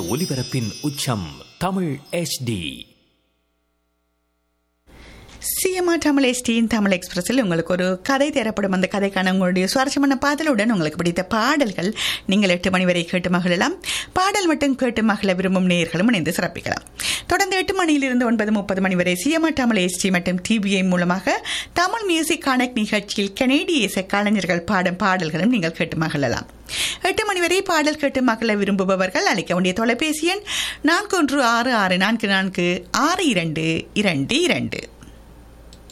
ஒலிபரப்பின் உச்சம் Tamil HD CMR Tamil எஸ்டியின் தமிழ் எக்ஸ்பிரஸில் உங்களுக்கு ஒரு கதை தேரப்படும் அந்த கதைக்கான உங்களுடைய சுவாரஸ்யமான பாடலுடன் உங்களுக்கு பிடித்த பாடல்கள் நீங்கள் எட்டு மணி வரை கேட்டு மகிழலாம் பாடல் மட்டும் கேட்டு மகிழ விரும்பும் நேயர்களும் இணைந்து சிறப்பிக்கலாம் தொடர்ந்து எட்டு மணியிலிருந்து ஒன்பது முப்பது மணி வரை சிஎம்ஆர் தமிழ் எஸ்டி மற்றும் டிவிஐ மூலமாக தமிழ் மியூசிக் கனெக்ட் நிகழ்ச்சியில் கனேடிய இசை கலைஞர்கள் பாடும் பாடல்களும் நீங்கள் கேட்டு மகிழலாம் எட்டு மணி வரை பாடல் கேட்டு மகள விரும்புபவர்கள் அழைக்க வேண்டிய தொலைபேசி எண் நான்கு ஒன்று ஆறு ஆறு நான்கு நான்கு ஆறு இரண்டு இரண்டு இரண்டு